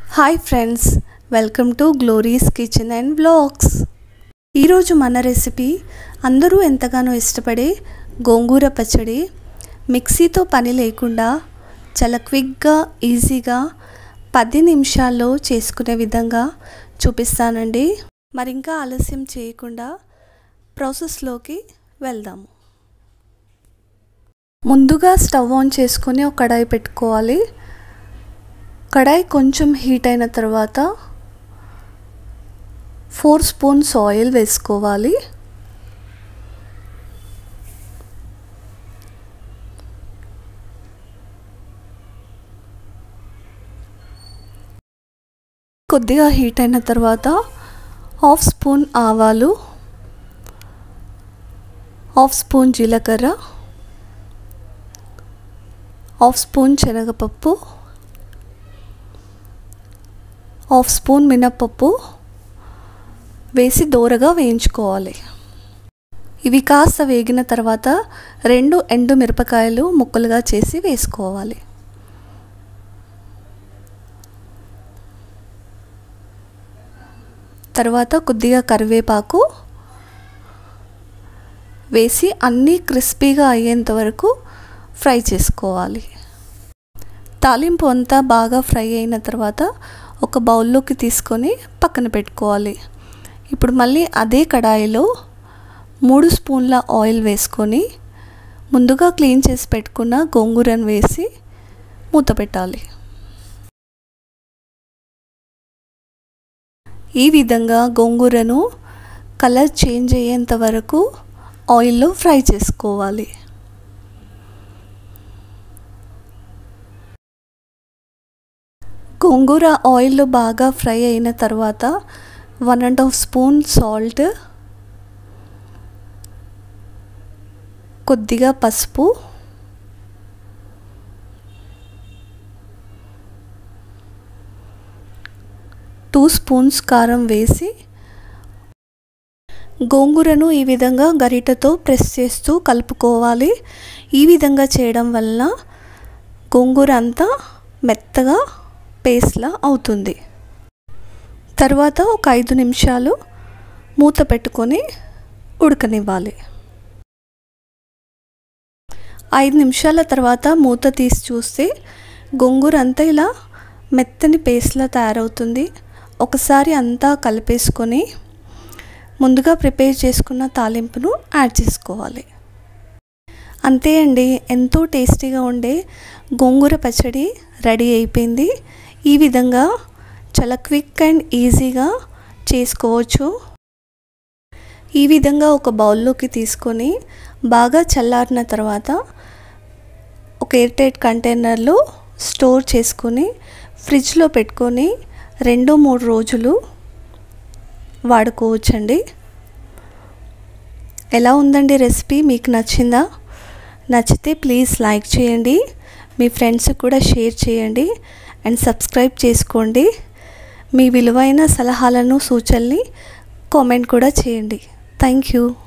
hi friends welcome to Glory's kitchen and blogs ఈరోజు మన recipe అందరూ ఎంతగానో ఇష్టపడే గోంగూర పచ్చడి మిక్సీతో పని లేకుండా చాలా క్విక్గా ఈజీగా పది నిమిషాల్లో చేసుకునే విధంగా చూపిస్తానండి మరి ఇంకా ఆలస్యం చేయకుండా ప్రాసెస్లోకి వెళ్దాము ముందుగా స్టవ్ ఆన్ చేసుకొని ఒక కడాయి పెట్టుకోవాలి కడాయి కొంచెం హీట్ అయిన తర్వాత ఫోర్ స్పూన్స్ ఆయిల్ వేసుకోవాలి కొద్దిగా హీట్ అయిన తర్వాత హాఫ్ స్పూన్ ఆవాలు హాఫ్ స్పూన్ జీలకర్ర హాఫ్ స్పూన్ శనగపప్పు హాఫ్ స్పూన్ మినప్పప్పు వేసి దోరగా వేయించుకోవాలి ఇవి కాస్త వేగిన తర్వాత రెండు ఎండు మిరపకాయలు ముక్కలుగా చేసి వేసుకోవాలి తర్వాత కొద్దిగా కరివేపాకు వేసి అన్నీ క్రిస్పీగా అయ్యేంత వరకు ఫ్రై చేసుకోవాలి తాలింపు అంతా బాగా ఫ్రై అయిన తర్వాత ఒక బౌల్లోకి తీసుకొని పక్కన పెట్టుకోవాలి ఇప్పుడు మళ్ళీ అదే కడాయిలో మూడు స్పూన్ల ఆయిల్ వేసుకొని ముందుగా క్లీన్ చేసి పెట్టుకున్న గోంగూరను వేసి మూత పెట్టాలి ఈ విధంగా గోంగూరను కలర్ చేంజ్ అయ్యేంత వరకు ఆయిల్లో ఫ్రై చేసుకోవాలి గోంగూర ఆయిల్లో బాగా ఫ్రై అయిన తర్వాత one and half spoon salt కొద్దిగా పసుపు టూ స్పూన్స్ కారం వేసి గోంగూరను ఈ విధంగా గరిటతో ప్రెస్ చేస్తూ కలుపుకోవాలి ఈ విధంగా చేయడం వల్ల గోంగూర అంతా మెత్తగా పేస్ట్లా అవుతుంది తర్వాత ఒక ఐదు నిమిషాలు మూత పెట్టుకొని ఉడకనివ్వాలి ఐదు నిమిషాల తర్వాత మూత తీసి చూస్తే గోంగూర అంతా ఇలా మెత్తని పేస్ట్లా తయారవుతుంది ఒకసారి అంతా కలిపేసుకొని ముందుగా ప్రిపేర్ చేసుకున్న తాలింపును యాడ్ చేసుకోవాలి అంతే అండి ఎంతో టేస్టీగా ఉండే గోంగూర పచ్చడి రెడీ అయిపోయింది ఈ విధంగా చాలా క్విక్ అండ్ ఈజీగా చేసుకోవచ్చు ఈ విధంగా ఒక బౌల్లోకి తీసుకొని బాగా చల్లారిన తర్వాత ఒక ఎయిర్టైట్ కంటైనర్లో స్టోర్ చేసుకొని ఫ్రిడ్జ్లో పెట్టుకొని రెండు మూడు రోజులు వాడుకోవచ్చండి ఎలా ఉందండి రెసిపీ మీకు నచ్చిందా నచ్చితే ప్లీజ్ లైక్ చేయండి మీ ఫ్రెండ్స్కి కూడా షేర్ చేయండి అండ్ సబ్స్క్రైబ్ చేసుకోండి మీ విలువైన సలహాలను సూచనల్ని కామెంట్ కూడా చేయండి థ్యాంక్ యూ